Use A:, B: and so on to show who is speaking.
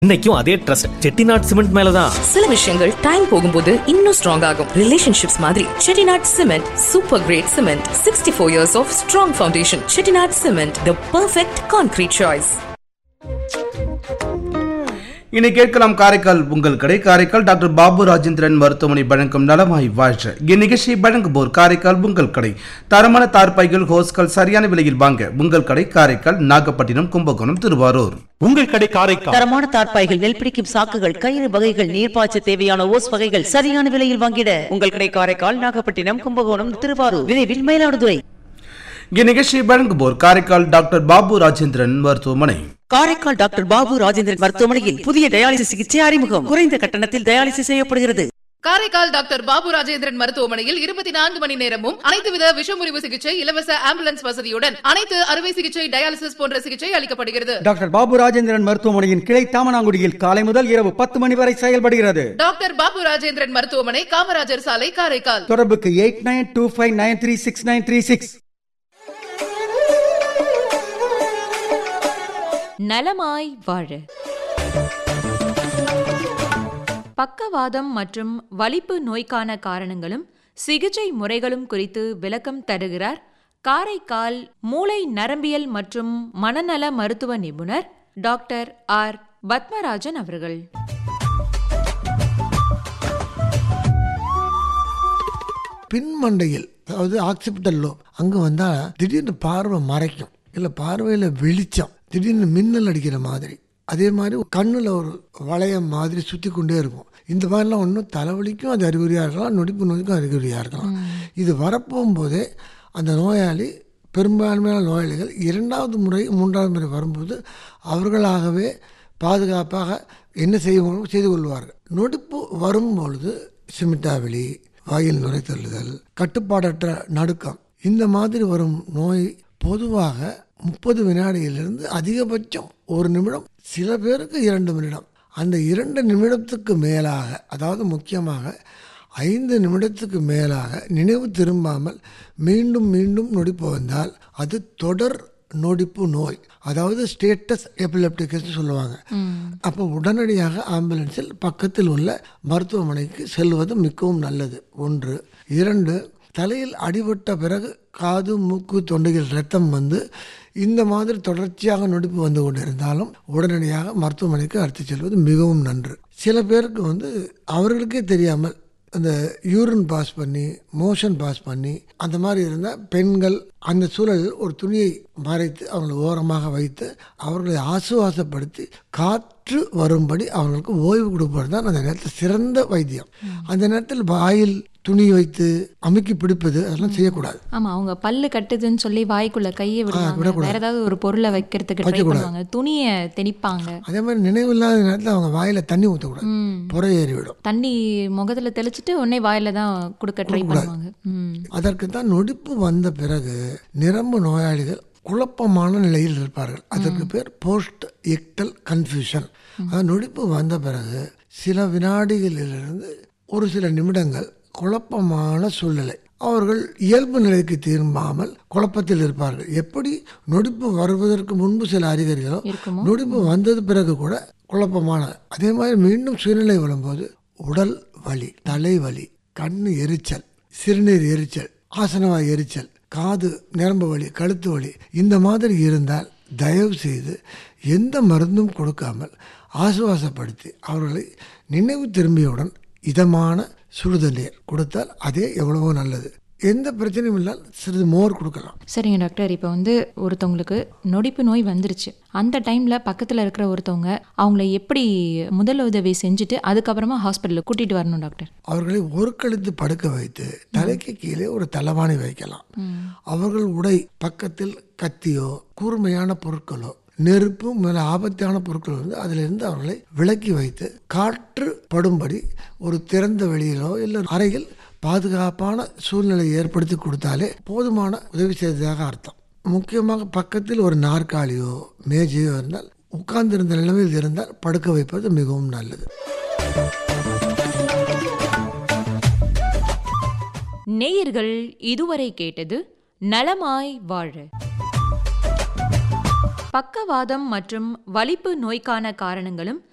A: இன்னைக்கும் அதே trust Chettinad cement மேலதான்
B: சில விஷயங்கள் டைம் போகும்போது இன்னும் ஸ்ட்ராங் ஆகும் ரிலேஷன்ஷிப்ஸ் மாதிரி Chettinad cement super great cement sixty four years of strong foundation Chettinad cement the perfect concrete choice
C: இனி கேட்கலாம் காரைக்கால் உங்கள் கடை காரைக்கால் டாக்டர் பாபு ராஜேந்திரன் மருத்துவமனை வழங்கும் நலமாய் வாழ்க இந்நிகழ்ச்சியை வழங்குவோர் காரைக்கால் உங்கள் கடை தரமான தார்பாய்கள் ஹோஸ்கள் சரியான விலையில் வாங்க உங்கள் கடை காரைக்கால் நாகப்பட்டினம் கும்பகோணம் திருவாரூர்
D: உங்கள் கடை காரைக்கால்
E: தரமான தார்ப்பாய்கள் நெல் பிடிக்கும் சாக்குகள் கயிறு வகைகள் நீர்ப்பாய்ச்ச தேவையான ஓஸ் வகைகள் சரியான விலையில் வாங்கிட உங்கள் கடை காரைக்கால் நாகப்பட்டினம் கும்பகோணம் திருவாரூர் விரைவில் மயிலாடுதுறை
C: இந்நிகழ்ச்சியை வழங்குவோர் காரைக்கால் டாக்டர் பாபு ராஜேந்திரன் மருத்துவமனை
E: காரைக்கால் டாக்டர் பாபு ராஜேந்திரன் மருத்துவமனையில் புதிய டயாலிசிஸ் சிகிச்சை அறிமுகம் குறைந்த கட்டணத்தில் டயாலிசிஸ் செய்யப்படுகிறது
F: காரைக்கால் டாக்டர் பாபு ராஜேந்திரன் மருத்துவமனையில் இருபத்தி நான்கு மணி நேரமும் அனைத்து வித விஷமுறிவு சிகிச்சை இலவச ஆம்புலன்ஸ் வசதியுடன் அனைத்து அறுவை சிகிச்சை டயாலிசிஸ் போன்ற சிகிச்சை அளிக்கப்படுகிறது
G: டாக்டர் பாபு ராஜேந்திரன் மருத்துவமனையின் கிளை தாமனாங்குடியில் காலை முதல் இரவு பத்து மணி வரை செயல்படுகிறது
F: டாக்டர் பாபு ராஜேந்திரன் மருத்துவமனை காமராஜர் சாலை காரைக்கால்
G: தொடர்புக்கு eight nine two five nine three six nine three six
H: நலமாய் வாழ பக்கவாதம் மற்றும் வலிப்பு நோய்க்கான காரணங்களும் சிகிச்சை முறைகளும் குறித்து விளக்கம் தருகிறார் காரைக்கால் மூளை நரம்பியல் மற்றும் மனநல மருத்துவ நிபுணர் டாக்டர் ஆர் பத்மராஜன் அவர்கள்
I: பின்மண்டையில் அதாவது ஆக்சிபிட்டல் லோ அங்கே வந்தால் திடீர்னு பார்வை மறைக்கும் இல்லை பார்வையில் வெளிச்சம் திடீர்னு மின்னல் அடிக்கிற மாதிரி அதே மாதிரி கண்ணில் ஒரு வளையம் மாதிரி சுற்றி கொண்டே இருக்கும் இந்த மாதிரிலாம் ஒன்றும் தலைவலிக்கும் அது அறிகுறியாக இருக்கலாம் நொடிப்பு நோய்க்கும் அறிகுறியாக இருக்கலாம் இது வரப்போகும்போதே அந்த நோயாளி பெரும்பான்மையான நோயாளிகள் இரண்டாவது முறை மூன்றாவது முறை வரும்போது அவர்களாகவே பாதுகாப்பாக என்ன செய்ய செய்து கொள்வார்கள் நொடிப்பு வரும்பொழுது சிமிட்டாவெளி வாயில் நுரைத்தள்ளுதல் கட்டுப்பாடற்ற நடுக்கம் இந்த மாதிரி வரும் நோய் பொதுவாக முப்பது வினாடியிலிருந்து அதிகபட்சம் ஒரு நிமிடம் சில பேருக்கு இரண்டு நிமிடம் அந்த இரண்டு நிமிடத்துக்கு மேலாக அதாவது முக்கியமாக ஐந்து நிமிடத்துக்கு மேலாக நினைவு திரும்பாமல் மீண்டும் மீண்டும் நொடிப்பு வந்தால் அது தொடர் நொடிப்பு நோய் அதாவது ஸ்டேட்டஸ் எபிலெப்டிக்ஸ் சொல்லுவாங்க அப்போ உடனடியாக ஆம்புலன்ஸில் பக்கத்தில் உள்ள மருத்துவமனைக்கு செல்வது மிகவும் நல்லது ஒன்று இரண்டு தலையில் அடிபட்ட பிறகு காது மூக்கு தொண்டையில் ரத்தம் வந்து இந்த மாதிரி தொடர்ச்சியாக நொடிப்பு வந்து கொண்டிருந்தாலும் உடனடியாக மருத்துவமனைக்கு அழைத்து செல்வது மிகவும் நன்று சில பேருக்கு வந்து அவர்களுக்கே தெரியாமல் அந்த யூரின் பாஸ் பண்ணி மோஷன் பாஸ் பண்ணி அந்த மாதிரி இருந்தால் பெண்கள் அந்த சூழலில் ஒரு துணியை மறைத்து அவங்களை ஓரமாக வைத்து அவர்களை ஆசுவாசப்படுத்தி காற்று வரும்படி அவர்களுக்கு ஓய்வு கொடுப்பது தான் அந்த நேரத்தில் சிறந்த வைத்தியம் அந்த நேரத்தில் வாயில் துணி வைத்து அமுக்கி பிடிப்பது அதெல்லாம் செய்யக்கூடாது
H: ஆமா அவங்க பல்லு கட்டுதுன்னு சொல்லி வாய்க்குள்ள கையை விடுவாங்க
I: விடக்கூடாது.
H: வேற ஏதாவது ஒரு பொருளை வைக்கிறதுக்கு ட்ரை
I: வைக்கக்கூடாது.
H: பண்ணுவாங்க துணியை தெளிப்பாங்க
I: அதே மாதிரி நினைவில்லாத நேரத்தில் அவங்க வாயில் தண்ணி ஊற்றக்கூடாது
H: ம்.
I: புற ஏறிவிடும்
H: தண்ணி முகத்துல தெளிச்சிட்டு உடனே வாயில தான் கொடுக்க ட்ரை பண்ணுவாங்க ம்
I: அதற்கு தான் நொடிப்பு வந்த பிறகு நிரம்பு நோயாளிகள் குழப்பமான நிலையில் இருப்பார்கள் அதற்கு பேர் போஸ்ட் எக்டல் கன்ஃபியூஷன் அதாவது நொடிப்பு வந்த பிறகு சில வினாடிகளிலிருந்து ஒரு சில நிமிடங்கள் குழப்பமான சூழ்நிலை அவர்கள் இயல்பு நிலைக்கு திரும்பாமல் குழப்பத்தில் இருப்பார்கள் எப்படி நொடிப்பு வருவதற்கு முன்பு சில அறிகுறிகளோ
H: இருக்குமோ?
I: நொடிப்பு வந்தது பிறகு கூட குழப்பமான அதே மாதிரி மீண்டும் சூழ்நிலை வரும்போது உடல் வலி தலைவலி கண் எரிச்சல் சிறுநீர் எரிச்சல் ஆசனவாய் எரிச்சல் காது நரம்பு வலி கழுத்து வலி இந்த மாதிரி இருந்தால் தயவு செய்து எந்த மருந்தும் கொடுக்காமல் ஆசுவாசப்படுத்தி அவர்களை நினைவு திரும்பியவுடன் இதமான சுடுதண்ணீர் கொடுத்தால் அதே எவ்வளவோ நல்லது எந்த பிரச்சனையும் இல்லால் சிறிது மோர் கொடுக்கலாம்
H: சரிங்க டாக்டர் இப்போ வந்து ஒருத்தவங்களுக்கு நொடிப்பு நோய் வந்துருச்சு அந்த டைம்ல பக்கத்துல இருக்கிற ஒருத்தவங்க அவங்கள எப்படி முதல் உதவி செஞ்சுட்டு அதுக்கப்புறமா ஹாஸ்பிட்டலுக்கு கூட்டிட்டு வரணும் டாக்டர்
I: அவர்களை ஒருக்கழித்து படுக்க வைத்து தலைக்கு கீழே ஒரு தலைவாணி வைக்கலாம் அவர்கள் உடை பக்கத்தில் கத்தியோ கூர்மையான பொருட்களோ நெருப்பு மேல ஆபத்தான பொருட்கள் வந்து அதிலிருந்து அவர்களை விலக்கி வைத்து காற்று படும்படி ஒரு திறந்த வெளியிலோ இல்லை அறையில் பாதுகாப்பான சூழ்நிலையை ஏற்படுத்தி கொடுத்தாலே போதுமான உதவி செய்ததாக அர்த்தம் முக்கியமாக பக்கத்தில் ஒரு நாற்காலியோ மேஜையோ இருந்தால் உட்கார்ந்திருந்த நிலைமையில் இருந்தால் படுக்க வைப்பது மிகவும் நல்லது
H: நேயர்கள் இதுவரை கேட்டது நலமாய் வாழ பக்கவாதம் மற்றும் வலிப்பு நோய்க்கான காரணங்களும்